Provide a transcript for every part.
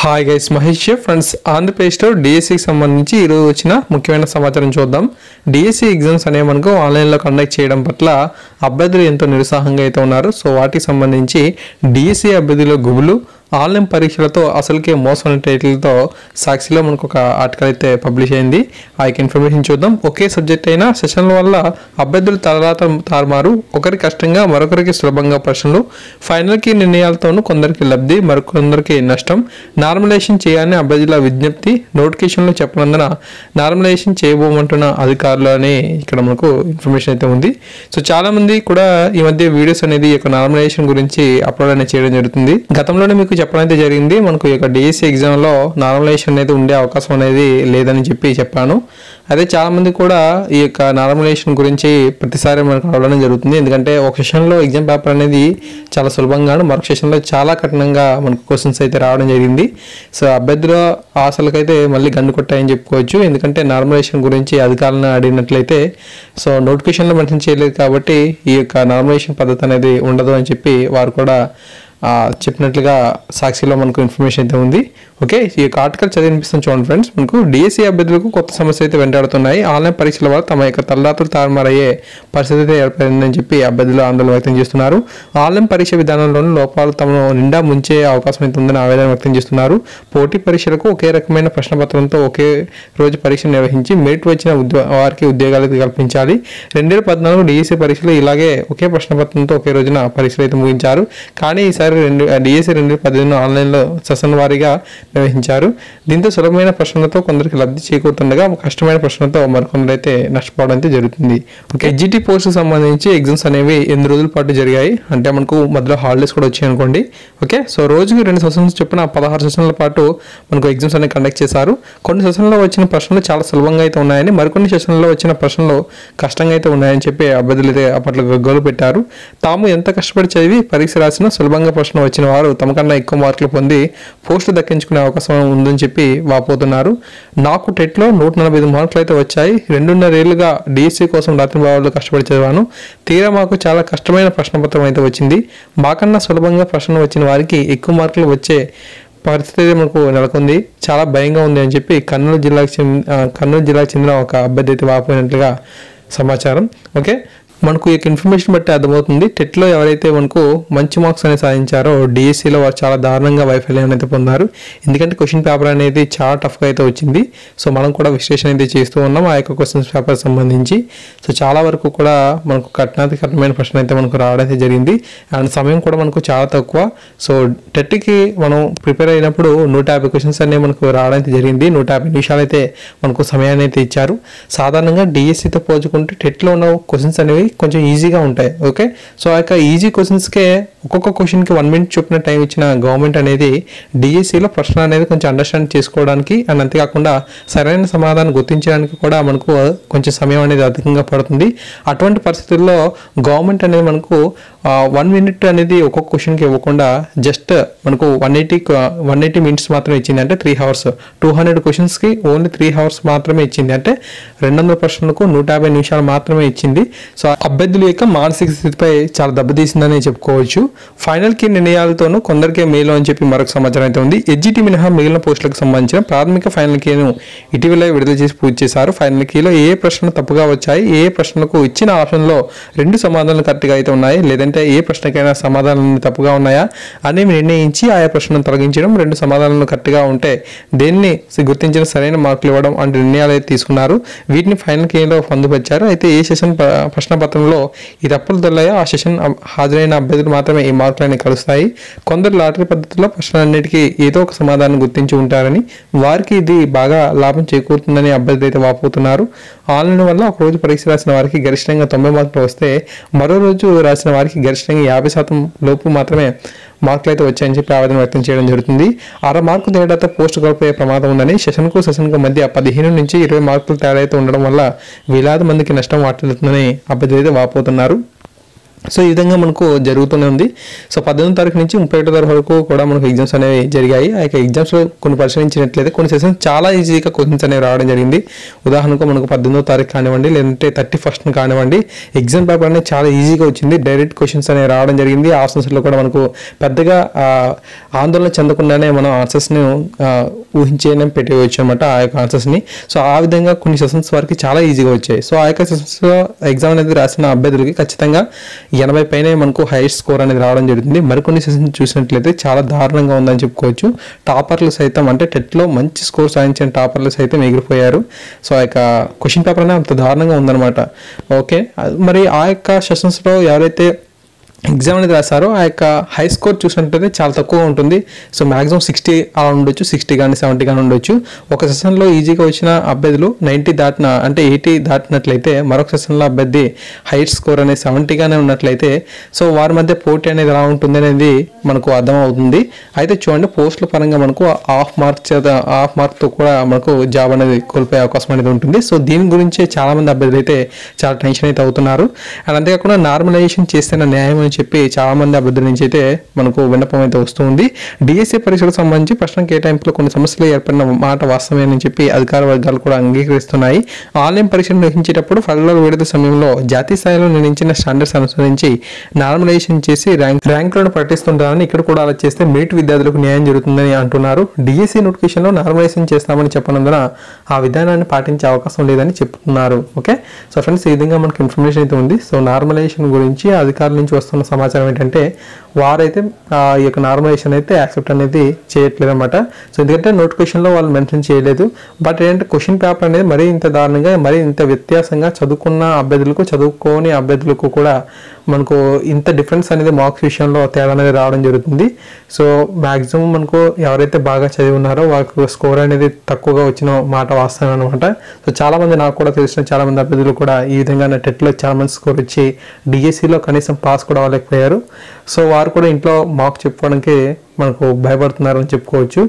hi guys Mahesh friends ఆంధ్రప్రదేశ్లో డిఎస్సికి సంబంధించి ఈరోజు వచ్చిన ముఖ్యమైన సమాచారం చూద్దాం డిఎస్సి ఎగ్జామ్స్ అనేవి మనకు ఆన్లైన్లో కండక్ట్ చేయడం పట్ల అభ్యర్థులు ఎంతో నిరుత్సాహంగా అయితే ఉన్నారు సో వాటికి సంబంధించి డిఎస్సి అభ్యర్థుల గుబులు ఆన్లైన్ పరీక్షలతో అసలుకే మోసం అనే టైటిల్తో సాక్షిలో మనకు ఒక ఆర్టికల్ అయితే పబ్లిష్ అయింది ఆ యొక్క ఇన్ఫర్మేషన్ చూద్దాం ఒకే సబ్జెక్ట్ అయినా సెషన్ల వల్ల అభ్యర్థులు తర్వాత తారుమారు ఒకరి కష్టంగా మరొకరికి సులభంగా ప్రశ్నలు ఫైనల్కి నిర్ణయాలతోనూ కొందరికి లబ్ధి మరికొందరికి నష్టం నార్మలైజేషన్ చేయాలని అభ్యర్థుల విజ్ఞప్తి నోటిఫికేషన్లో చెప్పనందున నార్మలైజేషన్ చేయబోమంటున్న అధికారులు అని ఇక్కడ మనకు ఇన్ఫర్మేషన్ అయితే ఉంది సో చాలా మంది కూడా ఈ మధ్య వీడియోస్ అనేది ఈ యొక్క నార్మలైజేషన్ గురించి అప్లోడ్ అనేది చేయడం జరుగుతుంది గతంలోనే మీకు చెప్పడం అయితే జరిగింది మనకు ఈ యొక్క డిఎస్సి ఎగ్జామ్లో నార్మలైజేషన్ అనేది ఉండే అవకాశం అనేది లేదని చెప్పి చెప్పాను అదే చాలా మంది కూడా ఈ యొక్క నార్మలైజేషన్ గురించి ప్రతిసారి మనకు అడగడం జరుగుతుంది ఎందుకంటే ఒక సెషన్లో ఎగ్జామ్ పేపర్ అనేది చాలా సులభంగాను మరొక సెషన్లో చాలా కఠినంగా మనకు క్వశ్చన్స్ అయితే రావడం జరిగింది సో అభ్యర్థుల ఆశలకైతే మళ్ళీ గండు కొట్టాయని చెప్పుకోవచ్చు ఎందుకంటే నార్మలైజేషన్ గురించి అధికారులను అడిగినట్లయితే సో నోటిఫికేషన్లో మెన్షన్ చేయలేదు కాబట్టి ఈ యొక్క నార్మలైజేషన్ పద్ధతి అనేది ఉండదు అని చెప్పి వారు కూడా ఆ, చెప్పినట్లుగా సాక్షిలో మనకు ఇన్ఫర్మేషన్ అయితే ఉంది ఓకే ఈ యొక్క ఆర్టికల్ చదివినిపిస్తాను చూడండి ఫ్రెండ్స్ మనకు డిఎస్సీ అభ్యర్థులకు కొత్త సమస్య అయితే వెంటాడుతున్నాయి ఆన్లైన్ పరీక్షల వల్ల తమ యొక్క తలరాతులు తారుమారయ్యే పరిస్థితి అయితే ఏర్పడిందని చెప్పి అభ్యర్థులు ఆందోళన వ్యక్తం చేస్తున్నారు ఆన్లైన్ పరీక్ష విధానంలోని లోపాలు తమను నిండా ముంచే అవకాశం అయితే ఉందని ఆవేదన వ్యక్తం చేస్తున్నారు పోటీ పరీక్షలకు ఒకే రకమైన ప్రశ్నపత్రంతో ఒకే రోజు పరీక్ష నిర్వహించి మెరిట్ వచ్చిన ఉద్యో వారికి ఉద్యోగాలు అయితే కల్పించాలి రెండు వేల పద్నాలుగు డిఎస్సీ పరీక్షలు ఇలాగే ఒకే ప్రశ్నపత్రంతో ఒకే రోజున పరీక్షలు అయితే ముగించారు కానీ ఈసారి రెండు డిఎస్సీ రెండు వేల పద్దెనిమిది ఆన్లైన్లో సెషన్ వారీగా నిర్వహించారు దీంతో సులభమైన ప్రశ్నలతో కొందరికి లబ్ధి చేకూరుతుండగా కష్టమైన ప్రశ్నలతో మరికొందరు అయితే నష్టపోవడం అయితే జరుగుతుంది ఓకే ఎగ్జిటి పోస్ట్ సంబంధించి ఎగ్జామ్స్ అనేవి ఎనిమిది రోజుల పాటు జరిగాయి అంటే మనకు మధ్యలో హాలిడేస్ కూడా వచ్చాయి అనుకోండి ఓకే సో రోజుకి రెండు సెషన్స్ చొప్పున పదహారు సెషన్ల పాటు మనకు ఎగ్జామ్స్ అనేవి కండక్ట్ చేశారు కొన్ని సెషన్లో వచ్చిన ప్రశ్నలు చాలా సులభంగా అయితే ఉన్నాయని మరికొన్ని సెషన్లో వచ్చిన ప్రశ్నలు కష్టంగా అయితే ఉన్నాయని చెప్పి అభ్యర్థులు అయితే అప్పట్లో గగ్గోలు పెట్టారు తాము ఎంత కష్టపడి చదివి పరీక్ష రాసినా సులభంగా ప్రశ్న వచ్చిన వారు తమకన్నా ఎక్కువ మార్కులు పొంది పోస్టు దక్కించుకునే అవకాశం ఉందని చెప్పి వాపోతున్నారు నాకు టెట్లో నూట నలభై ఐదు మార్కులు అయితే వచ్చాయి రెండున్నరేళ్లుగా డిఎస్సి కోసం రాత్రి భావాలు కష్టపడి చదివాను తీరా మాకు చాలా కష్టమైన ప్రశ్నపత్రం అయితే వచ్చింది మాకన్నా సులభంగా ప్రశ్న వచ్చిన వారికి ఎక్కువ మార్కులు వచ్చే పరిస్థితి అయితే మనకు నెలకొంది చాలా భయంగా ఉంది అని చెప్పి కర్నూలు జిల్లాకు చెందిన ఆ, కర్నూలు జిల్లాకు చెందిన ఒక అభ్యర్థి అయితే వాపోయినట్లుగా సమాచారం ఓకే మనకు ఈ ఇన్ఫర్మేషన్ బట్టి అర్థమవుతుంది టెట్లో ఎవరైతే మనకు మంచి మార్క్స్ అనేది సాధించారో డిఎస్సిలో వారు చాలా దారుణంగా వైఫల్యం అయితే పొందారు ఎందుకంటే క్వశ్చన్ పేపర్ అనేది చాలా టఫ్గా అయితే వచ్చింది సో మనం కూడా విశ్లేషణ అయితే చేస్తూ ఉన్నాం ఆ యొక్క క్వశ్చన్స్ పేపర్ సంబంధించి సో చాలా వరకు కూడా మనకు కఠినాతి కఠినమైన ప్రశ్న అయితే మనకు రావడం అయితే జరిగింది అండ్ సమయం కూడా మనకు చాలా తక్కువ సో టెట్కి మనం ప్రిపేర్ అయినప్పుడు నూట యాభై క్వశ్చన్స్ అనేవి మనకు రావడం అయితే జరిగింది నూట యాభై నిమిషాలు అయితే మనకు సమయాన్ని అయితే ఇచ్చారు సాధారణంగా డిఎస్సితో పోల్చుకుంటే టెట్లో ఉన్న క్వశ్చన్స్ అనేవి కొంచెం ఈజీగా ఉంటాయి ఓకే సో ఆ యొక్క ఈజీ క్వశ్చన్స్కే ఒక్కొక్క క్వశ్చన్కి వన్ మినిట్ చొప్పున టైం ఇచ్చిన గవర్నమెంట్ అనేది డిఎస్సిలో ప్రశ్న అనేది కొంచెం అండర్స్టాండ్ చేసుకోవడానికి అండ్ అంతేకాకుండా సరైన సమాధానం గుర్తించడానికి కూడా మనకు కొంచెం సమయం అనేది అధికంగా పడుతుంది అటువంటి పరిస్థితుల్లో గవర్నమెంట్ అనేది మనకు వన్ మినిట్ అనేది ఒక్కొక్క క్వశ్చన్కి ఇవ్వకుండా జస్ట్ మనకు one eighty one eighty minutes మాత్రమే ఇచ్చింది అంటే త్రీ అవర్స్ టూ హండ్రెడ్ క్వశ్చన్స్కి ఓన్లీ త్రీ అవర్స్ మాత్రమే ఇచ్చింది అంటే రెండు వందల ప్రశ్నలకు నూట యాభై నిమిషాలు మాత్రమే ఇచ్చింది సో అభ్యర్థుల యొక్క మానసిక స్థితిపై చాలా దెబ్బతీసిందని చెప్పుకోవచ్చు ఫైనల్ కి నిర్ణయాలతోనూ కొందరికే మేలు అని చెప్పి మరొక సమాచారం అయితే ఉంది ఎడ్జిటి మినహా మిగిలిన పోస్టులకు సంబంధించిన ప్రాథమిక ఫైనల్ కీను ఇటీవల విడుదల చేసి పూర్తి చేశారు ఫైనల్ కీలో ఏ ఏ ప్రశ్నలు తప్పుగా వచ్చాయి ఏ ఏ ప్రశ్నలకు ఇచ్చిన ఆప్షన్లో రెండు సమాధానాలు కరెక్ట్గా అయితే ఉన్నాయి లేదంటే ఏ ప్రశ్నకైనా సమాధానాలు తప్పుగా ఉన్నాయా అనేవి నిర్ణయించి ఆయా ప్రశ్నను తొలగించడం రెండు సమాధానాలు కరెక్ట్గా ఉంటే దేన్ని గుర్తించిన సరైన మార్కులు ఇవ్వడం అంటే నిర్ణయాలు అయితే తీసుకున్నారు వీటిని ఫైనల్ కీలో పొందుపరిచారు అయితే ఏ సెషన్ ప- ప్రశ్న పత్రంలో ఈ తప్పులు తెల్లాయో ఆ సెషన్ అబ్- హాజరైన అభ్యర్థులు మాత్రమే ఈ మార్కులని కలుస్తాయి కొందరు లాటరీ పద్ధతిలో ప్రశ్నలన్నిటికీ ఏదో ఒక సమాధానం గుర్తించి ఉంటారని వారికి ఇది బాగా లాభం చేకూరుతుందని అభ్యర్థులు అయితే వాపోతున్నారు ఆన్లైన్ వల్ల ఒక రోజు పరీక్ష రాసిన వారికి గరిష్టంగా తొంభై మార్కులు వస్తే మరో రోజు రాసిన వారికి గరిష్టంగా యాభై శాతం లోపు మాత్రమే మార్కులు అయితే వచ్చాయని చెప్పి ఆవేదన వ్యక్తం చేయడం జరుగుతుంది అర మార్కు తేడాతో పోస్ట్ కోల్పోయే ప్రమాదం ఉందని సెషన్కు సెషన్కు మధ్య పదిహేను నుంచి ఇరవై మార్కులు తేడా అయితే ఉండడం వల్ల వేలాది మందికి నష్టం వాటిల్లుతుందని అభ్యర్థులు అయితే వాపోతున్నారు సో ఈ విధంగా మనకు జరుగుతూనే ఉంది సో పద్దెనిమిది తారీఖు నుంచి ముప్పై ఒకటో తారీఖు వరకు కూడా మనకు ఎగ్జామ్స్ అనేవి జరిగాయి ఆ యొక్క ఎగ్జామ్స్లో కొన్ని పరిశీలించినట్లయితే కొన్ని సెషన్స్ చాలా ఈజీగా క్వశ్చన్స్ అనేవి రావడం జరిగింది ఉదాహరణకు మనకు పద్దెనిమిదో తారీఖు కానివ్వండి లేదంటే థర్టీ ఫస్ట్ కానివ్వండి ఎగ్జామ్ పేపర్ అనేది చాలా ఈజీగా వచ్చింది డైరెక్ట్ క్వశ్చన్స్ అనేవి రావడం జరిగింది ఆన్సర్స్లో కూడా మనకు పెద్దగా ఆ, ఆందోళన చెందకుండానే మనం ఆన్సర్స్ని ఊహించేనే పెట్టేయచ్చు అనమాట ఆ యొక్క ఆన్సర్స్ని సో ఆ విధంగా కొన్ని సెషన్స్ వరకు చాలా ఈజీగా వచ్చాయి సో ఆ యొక్క సెషన్స్లో ఎగ్జామ్ అనేది రాసిన అభ్యర్థులకి ఖచ్చితంగా ఎనభై పైన మనకు హైయెస్ట్ స్కోర్ అనేది రావడం జరుగుతుంది మరికొన్ని సెషన్స్ చూసినట్లయితే చాలా దారుణంగా ఉందని చెప్పుకోవచ్చు టాపర్లు సైతం అంటే టెట్లో మంచి స్కోర్ సాధించిన టాపర్లు సైతం ఎగిరిపోయారు సో ఆ యొక్క క్వశ్చన్ పేపర్ అనేది అంత దారుణంగా ఉందన్నమాట ఓకే మరి ఆ యొక్క సెషన్స్లో ఎవరైతే ఎగ్జామ్ అనేది రాశారో ఆ యొక్క హై స్కోర్ చూసినట్లయితే చాలా తక్కువ ఉంటుంది సో మాక్సిమం సిక్స్టీ అలా ఉండొచ్చు సిక్స్టీ కానీ సెవెంటీ కానీ ఉండొచ్చు ఒక సెషన్లో ఈజీగా వచ్చిన అభ్యర్థులు నైంటీ దాటిన అంటే ఎయిటీ దాటినట్లయితే మరొక సెషన్లో అభ్యర్థి హైట్ స్కోర్ అనేది సెవెంటీగానే ఉన్నట్లయితే సో వారి మధ్య పోటీ అనేది ఎలా ఉంటుంది అనేది మనకు అర్థమవుతుంది అయితే చూడండి పోస్టుల పరంగా మనకు హాఫ్ మార్క్ చేత హాఫ్ మార్క్తో కూడా మనకు జాబ్ అనేది కోల్పోయే అవకాశం అనేది ఉంటుంది సో దీని గురించి చాలా మంది అభ్యర్థులు అయితే చాలా టెన్షన్ అయితే అవుతున్నారు అండ్ అంతేకాకుండా నార్మలైజేషన్ చేస్తేనే న్యాయం అని చెప్పి చాలా మంది అభ్యర్థుల నుంచి అయితే మనకు విన్నపం అయితే వస్తుంది డిఎస్సి పరీక్షలకు సంబంధించి ప్రశ్న కేటాయింపులో కొన్ని సమస్యలు ఏర్పడిన మాట వాస్తవమేనని చెప్పి అధికార వర్గాలు కూడా అంగీకరిస్తున్నాయి ఆన్లైన్ పరీక్షలు నిర్వహించేటప్పుడు ఫలితాల విడుదల సమయంలో జాతీయ స్థాయిలో నిర్ణయించిన స్టాండర్డ్స్ అనుసరించి నార్మలైజేషన్ చేసి ర్యాంక్ ర్యాంకులను ప్రకటిస్తుంటారని ఇక్కడ కూడా అలా చేస్తే మెరిట్ విద్యార్థులకు న్యాయం జరుగుతుందని అంటున్నారు డిఎస్సి నోటిఫికేషన్లో నార్మలైజేషన్ చేస్తామని చెప్పనందున ఆ విధానాన్ని పాటించే అవకాశం లేదని చెప్తున్నారు ఓకే సో ఫ్రెండ్స్ ఈ విధంగా మనకి ఇన్ఫర్మేషన్ అయితే ఉంది సో నార్మలైజేషన్ గురించి అధికారుల నుంచి వస్తున్న సమాచారం ఏంటంటే వారైతే ఆ ఈ యొక్క నార్మలైజేషన్ అయితే యాక్సెప్ట్ అనేది చేయట్లేదు అనమాట సో ఎందుకంటే నోటిఫికేషన్లో వాళ్ళు మెన్షన్ చేయలేదు బట్ ఏంటంటే క్వశ్చన్ పేపర్ అనేది మరీ ఇంత దారుణంగా మరీ ఇంత వ్యత్యాసంగా చదువుకున్న అభ్యర్థులకు చదువుకోని అభ్యర్థులకు కూడా మనకు ఇంత డిఫరెన్స్ అనేది మార్క్స్ విషయంలో తేడా అనేది రావడం జరుగుతుంది సో మ్యాక్సిమం మనకు ఎవరైతే బాగా చదివి ఉన్నారో వాళ్ళకు స్కోర్ అనేది తక్కువగా వచ్చిన మాట వాస్తవం అనమాట సో చాలా మంది నాకు కూడా తెలిసిన చాలా మంది అభ్యర్థులు కూడా ఈ విధంగా టెట్లో చాలా మంది స్కోర్ వచ్చి డిఎస్సిలో కనీసం పాస్ కూడా అవ్వలేకపోయారు సో వారు కూడా ఇంట్లో మార్క్ చెప్పుకోవడానికి మనకు భయపడుతున్నారని చెప్పుకోవచ్చు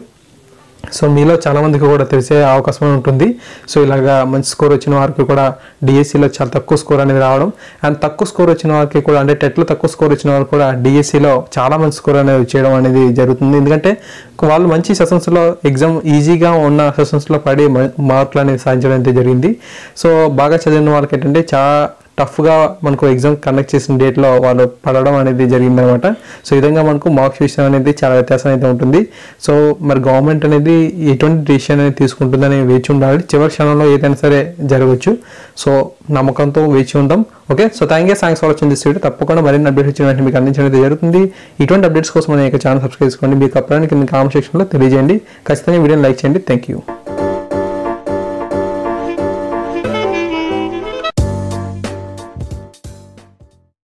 సో మీలో చాలా మందికి కూడా తెలిసే అవకాశం ఉంటుంది సో ఇలాగా మంచి స్కోర్ వచ్చిన వారికి కూడా డిఎస్సిలో చాలా తక్కువ స్కోర్ అనేది రావడం అండ్ తక్కువ స్కోర్ వచ్చిన వారికి కూడా అంటే టెట్లో తక్కువ స్కోర్ వచ్చిన వారికి కూడా డిఎస్సిలో చాలా మంచి స్కోర్ అనేది చేయడం అనేది జరుగుతుంది ఎందుకంటే వాళ్ళు మంచి సెషన్స్లో ఎగ్జామ్ ఈజీగా ఉన్న సెషన్స్లో పడి మ- మార్కులు అనేది సాధించడం అయితే జరిగింది సో బాగా చదివిన వాళ్ళకి ఏంటంటే చాలా టఫ్గా మనకు ఎగ్జామ్ కండక్ట్ చేసిన డేట్లో వాళ్ళు పడడం అనేది జరిగిందనమాట సో ఈ విధంగా మనకు మార్క్స్ విషయం అనేది చాలా వ్యత్యాసం అయితే ఉంటుంది సో మరి గవర్నమెంట్ అనేది ఎటువంటి డిసిషన్ అనేది తీసుకుంటుందని వేచి ఉండాలి చివరి క్షణంలో ఏదైనా సరే జరగవచ్చు సో నమ్మకంతో వేచి ఉంటాం okay so thank you thanks for watching this video తప్పకుండా మరిన్ని అప్డేట్స్ వచ్చిన వెంటనే మీకు అందించడం అయితే జరుగుతుంది ఇటువంటి అప్డేట్స్ కోసం మన యొక్క ఛానల్ సబ్స్క్రైబ్ చేసుకోండి మీకు అప్రానికి కింద కామెంట్ సెక్షన్లో తెలియజేయండి ఖచ్చితంగా ఈ వీడియోని లైక్ చేయండి థ్యాంక్ యూ